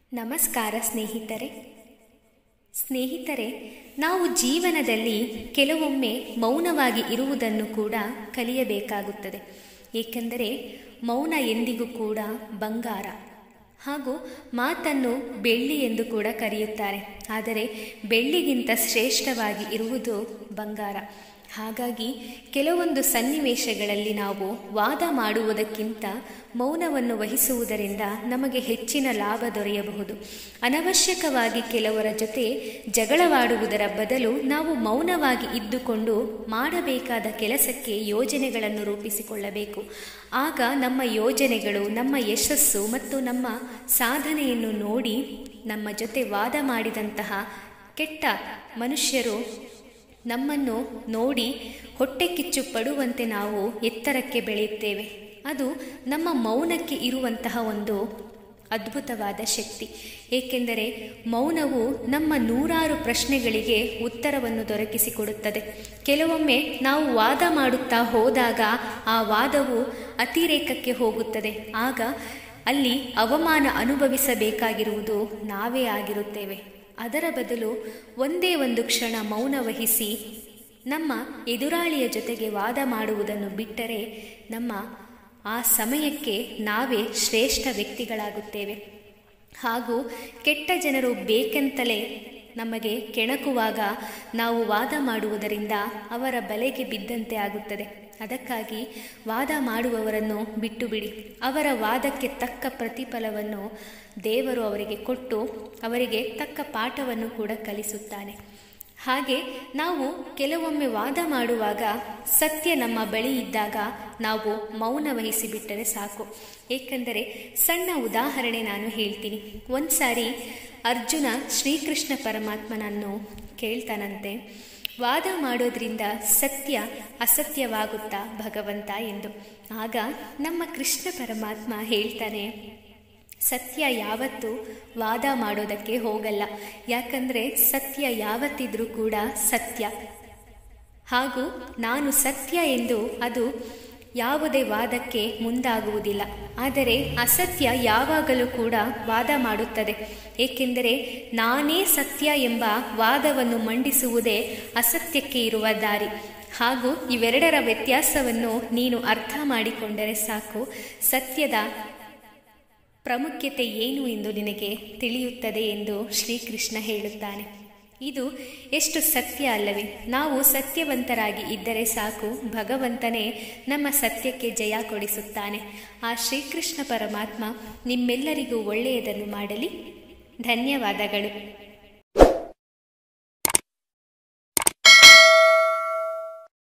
ನಮಸ್ಕಾರ ಸ್ನೇಹಿತರೆ ಸ್ನೇಹಿತರೆ ನಾವು ಜೀವನದಲ್ಲಿ ಕೆಲವೊಮ್ಮೆ ಮೌನವಾಗಿ ಇರುವುದನ್ನು ಕೂಡ ಕಲಿಯಬೇಕಾಗುತ್ತದೆ ಏಕೆಂದರೆ ಮೌನ ಎಂದಿಗೂ ಕೂಡ ಬಂಗಾರ ಹಾಗೂ ಮಾತನ್ನು ಬೆಳ್ಳಿ ಎಂದು ಕೂಡ ಕರೆಯುತ್ತಾರೆ ಆದರೆ ಬೆಳ್ಳಿಗಿಂತ ಶ್ರೇಷ್ಠವಾಗಿ ಇರುವುದು ಬಂಗಾರ ಹಾಗಾಗಿ ಕೆಲವೊಂದು ಸನ್ನಿವೇಶಗಳಲ್ಲಿ ನಾವು ವಾದ ಮಾಡುವುದಕ್ಕಿಂತ ಮೌನವನ್ನು ವಹಿಸುವುದರಿಂದ ನಮಗೆ ಹೆಚ್ಚಿನ ಲಾಭ ದೊರೆಯಬಹುದು ಅನವಶ್ಯಕವಾಗಿ ಕೆಲವರ ಜೊತೆ ಜಗಳವಾಡುವುದರ ಬದಲು ನಾವು ಮೌನವಾಗಿ ಇದ್ದುಕೊಂಡು ಮಾಡಬೇಕಾದ ಕೆಲಸಕ್ಕೆ ಯೋಜನೆಗಳನ್ನು ರೂಪಿಸಿಕೊಳ್ಳಬೇಕು ಆಗ ನಮ್ಮ ಯೋಜನೆಗಳು ನಮ್ಮ ಯಶಸ್ಸು ಮತ್ತು ನಮ್ಮ ಸಾಧನೆಯನ್ನು ನೋಡಿ ನಮ್ಮ ಜೊತೆ ವಾದ ಮಾಡಿದಂತಹ ಕೆಟ್ಟ ಮನುಷ್ಯರು ನಮ್ಮನ್ನು ನೋಡಿ ಹೊಟ್ಟೆ ಕಿಚ್ಚು ಪಡುವಂತೆ ನಾವು ಎತ್ತರಕ್ಕೆ ಬೆಳೆಯುತ್ತೇವೆ ಅದು ನಮ್ಮ ಮೌನಕ್ಕೆ ಇರುವಂತಹ ಒಂದು ಅದ್ಭುತವಾದ ಶಕ್ತಿ ಏಕೆಂದರೆ ಮೌನವು ನಮ್ಮ ನೂರಾರು ಪ್ರಶ್ನೆಗಳಿಗೆ ಉತ್ತರವನ್ನು ದೊರಕಿಸಿಕೊಡುತ್ತದೆ ಕೆಲವೊಮ್ಮೆ ನಾವು ವಾದ ಮಾಡುತ್ತಾ ಹೋದಾಗ ಆ ವಾದವು ಅತಿರೇಕಕ್ಕೆ ಹೋಗುತ್ತದೆ ಆಗ ಅಲ್ಲಿ ಅವಮಾನ ಅನುಭವಿಸಬೇಕಾಗಿರುವುದು ನಾವೇ ಆಗಿರುತ್ತೇವೆ ಅದರ ಬದಲು ಒಂದೇ ಒಂದು ಕ್ಷಣ ಮೌನ ವಹಿಸಿ ನಮ್ಮ ಎದುರಾಳಿಯ ಜೊತೆಗೆ ವಾದ ಮಾಡುವುದನ್ನು ಬಿಟ್ಟರೆ ನಮ್ಮ ಆ ಸಮಯಕ್ಕೆ ನಾವೇ ಶ್ರೇಷ್ಠ ವ್ಯಕ್ತಿಗಳಾಗುತ್ತೇವೆ ಹಾಗೂ ಕೆಟ್ಟ ಜನರು ಬೇಕೆಂತಲೇ ನಮಗೆ ಕೆಣಕುವಾಗ ನಾವು ವಾದ ಮಾಡುವುದರಿಂದ ಅವರ ಬಲೆಗೆ ಬಿದ್ದಂತೆ ಆಗುತ್ತದೆ ಅದಕ್ಕಾಗಿ ವಾದ ಮಾಡುವವರನ್ನು ಬಿಟ್ಟು ಬಿಡಿ ಅವರ ವಾದಕ್ಕೆ ತಕ್ಕ ಪ್ರತಿಫಲವನ್ನು ದೇವರು ಅವರಿಗೆ ಕೊಟ್ಟು ಅವರಿಗೆ ತಕ್ಕ ಪಾಠವನ್ನು ಕೂಡ ಕಲಿಸುತ್ತಾನೆ ಹಾಗೆ ನಾವು ಕೆಲವೊಮ್ಮೆ ವಾದ ಮಾಡುವಾಗ ಸತ್ಯ ನಮ್ಮ ಬಳಿ ಇದ್ದಾಗ ನಾವು ಮೌನ ವಹಿಸಿಬಿಟ್ಟರೆ ಸಾಕು ಏಕೆಂದರೆ ಸಣ್ಣ ಉದಾಹರಣೆ ನಾನು ಹೇಳ್ತೀನಿ ಒಂದು ಸಾರಿ ಅರ್ಜುನ ಶ್ರೀಕೃಷ್ಣ ಪರಮಾತ್ಮನನ್ನು ಕೇಳ್ತಾನಂತೆ ವಾದ ಮಾಡೋದ್ರಿಂದ ಸತ್ಯ ಅಸತ್ಯವಾಗುತ್ತಾ ಭಗವಂತ ಎಂದು ಆಗ ನಮ್ಮ ಕೃಷ್ಣ ಪರಮಾತ್ಮ ಹೇಳ್ತಾನೆ ಸತ್ಯ ಯಾವತ್ತೂ ವಾದ ಮಾಡೋದಕ್ಕೆ ಹೋಗಲ್ಲ ಯಾಕಂದರೆ ಸತ್ಯ ಯಾವತ್ತಿದ್ರೂ ಕೂಡ ಸತ್ಯ ಹಾಗೂ ನಾನು ಸತ್ಯ ಎಂದು ಅದು ಯಾವುದೇ ವಾದಕ್ಕೆ ಮುಂದಾಗುವುದಿಲ್ಲ ಆದರೆ ಅಸತ್ಯ ಯಾವಾಗಲೂ ಕೂಡ ವಾದ ಮಾಡುತ್ತದೆ ಏಕೆಂದರೆ ನಾನೇ ಸತ್ಯ ಎಂಬ ವಾದವನ್ನು ಮಂಡಿಸುವುದೇ ಅಸತ್ಯಕ್ಕೆ ಇರುವ ದಾರಿ ಹಾಗೂ ಇವೆರಡರ ವ್ಯತ್ಯಾಸವನ್ನು ನೀನು ಅರ್ಥ ಮಾಡಿಕೊಂಡರೆ ಸಾಕು ಸತ್ಯದ ಪ್ರಾಮುಖ್ಯತೆ ಏನು ಎಂದು ನಿನಗೆ ತಿಳಿಯುತ್ತದೆ ಎಂದು ಶ್ರೀಕೃಷ್ಣ ಹೇಳುತ್ತಾನೆ ಇದು ಎಷ್ಟು ಸತ್ಯ ಅಲ್ಲವೇ ನಾವು ಸತ್ಯವಂತರಾಗಿ ಇದ್ದರೆ ಸಾಕು ಭಗವಂತನೇ ನಮ್ಮ ಸತ್ಯಕ್ಕೆ ಜಯ ಕೊಡಿಸುತ್ತಾನೆ ಆ ಶ್ರೀಕೃಷ್ಣ ಪರಮಾತ್ಮ ನಿಮ್ಮೆಲ್ಲರಿಗೂ ಒಳ್ಳೆಯದನ್ನು ಮಾಡಲಿ ಧನ್ಯವಾದಗಳು